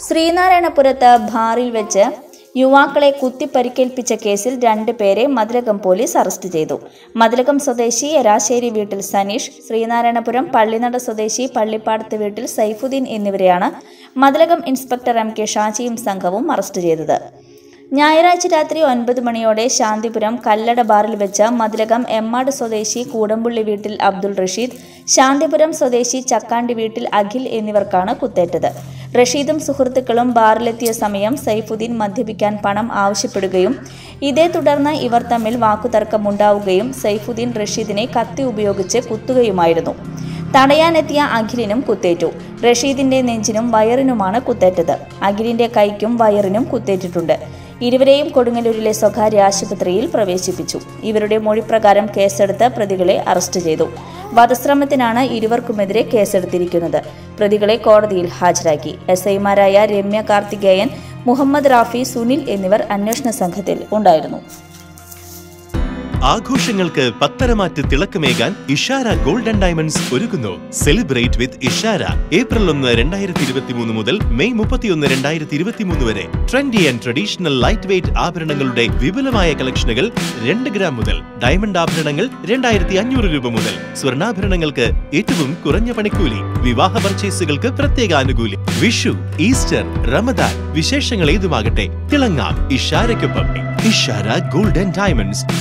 ശ്രീനാരായണപുരത്ത് ബാറിൽ വെച്ച് യുവാക്കളെ കുത്തിപ്പരിക്കേൽപ്പിച്ച കേസിൽ രണ്ട് പേരെ മതിലകം പോലീസ് അറസ്റ്റ് ചെയ്തു മതിലകം സ്വദേശി എരാശ്ശേരി വീട്ടിൽ സനീഷ് ശ്രീനാരായണപുരം പള്ളിനട സ്വദേശി പള്ളിപ്പാടത്ത് വീട്ടിൽ സൈഫുദ്ദീൻ എന്നിവരെയാണ് മതിലകം ഇൻസ്പെക്ടർ എം കെ ഷാജിയും സംഘവും അറസ്റ്റ് ചെയ്തത് ഞായറാഴ്ച രാത്രി ഒൻപത് മണിയോടെ ശാന്തിപുരം കല്ലട ബാറിൽ വെച്ച് മതിലകം എമ്മാട് സ്വദേശി കൂടമ്പുള്ളി വീട്ടിൽ അബ്ദുൾ റഷീദ് ശാന്തിപുരം സ്വദേശി ചക്കാണ്ടി വീട്ടിൽ അഖിൽ എന്നിവർക്കാണ് കുത്തേറ്റത് റഷീദും സുഹൃത്തുക്കളും ബാറിലെത്തിയ സമയം സൈഫുദ്ദീൻ മദ്യപിക്കാൻ പണം ആവശ്യപ്പെടുകയും ഇതേ തുടർന്ന് ഇവർ തമ്മിൽ വാക്കുതർക്കമുണ്ടാവുകയും സൈഫുദ്ദീൻ റഷീദിനെ കത്തി ഉപയോഗിച്ച് കുത്തുകയുമായിരുന്നു തടയാനെത്തിയ അഖിലിനും കുത്തേറ്റു റഷീദിന്റെ നെഞ്ചിനും വയറിനുമാണ് കുത്തേറ്റത് അഖിലിന്റെ കൈക്കും വയറിനും കുത്തേറ്റിട്ടുണ്ട് ഇരുവരെയും കൊടുങ്ങല്ലൂരിലെ സ്വകാര്യ ആശുപത്രിയിൽ പ്രവേശിപ്പിച്ചു ഇവരുടെ മൊഴിപ്രകാരം കേസെടുത്ത് പ്രതികളെ അറസ്റ്റ് ചെയ്തു വധശ്രമത്തിനാണ് ഇരുവർക്കുമെതിരെ കേസെടുത്തിരിക്കുന്നത് പ്രതികളെ കോടതിയിൽ ഹാജരാക്കി എസ് ഐമാരായ രമ്യ കാർത്തികേയൻ മുഹമ്മദ് റാഫി സുനിൽ എന്നിവർ അന്വേഷണ സംഘത്തിൽ ഉണ്ടായിരുന്നു ആഘോഷങ്ങൾക്ക് പത്തരമാറ്റ് തിളക്കമേകാൻ ഇഷാര ഗോൾഡ് ആൻഡ് ഡയമണ്ട്സ് ഒരുക്കുന്നു സെലിബ്രേറ്റ് വിത്ത് ഇഷാര ഏപ്രിൽ ഒന്ന് രണ്ടായിരത്തി ഇരുപത്തി മൂന്ന് മുതൽ മെയ് മുപ്പത്തിയൊന്ന് രണ്ടായിരത്തി ഇരുപത്തി മൂന്ന് വരെ trendy and traditional light weight ആഭരണങ്ങളുടെ വിപുലമായ കളക്ഷനുകൾ രണ്ട് ഗ്രാം മുതൽ ഡയമണ്ട് ആഭരണങ്ങൾ രണ്ടായിരത്തി അഞ്ഞൂറ് രൂപ മുതൽ സ്വർണ്ണാഭരണങ്ങൾക്ക് ഏറ്റവും കുറഞ്ഞ പണിക്കൂലി വിവാഹ പർച്ചേസുകൾക്ക് പ്രത്യേക ആനുകൂല്യം വിഷു ഈസ്റ്റർ റമദാൻ വിശേഷങ്ങൾ ഏതുമാകട്ടെ തിളങ്ങാം ഇഷാരയ്ക്കൊപ്പം ഇഷാര ഗോൾഡ് ആൻഡ് ഡയമണ്ട്സ്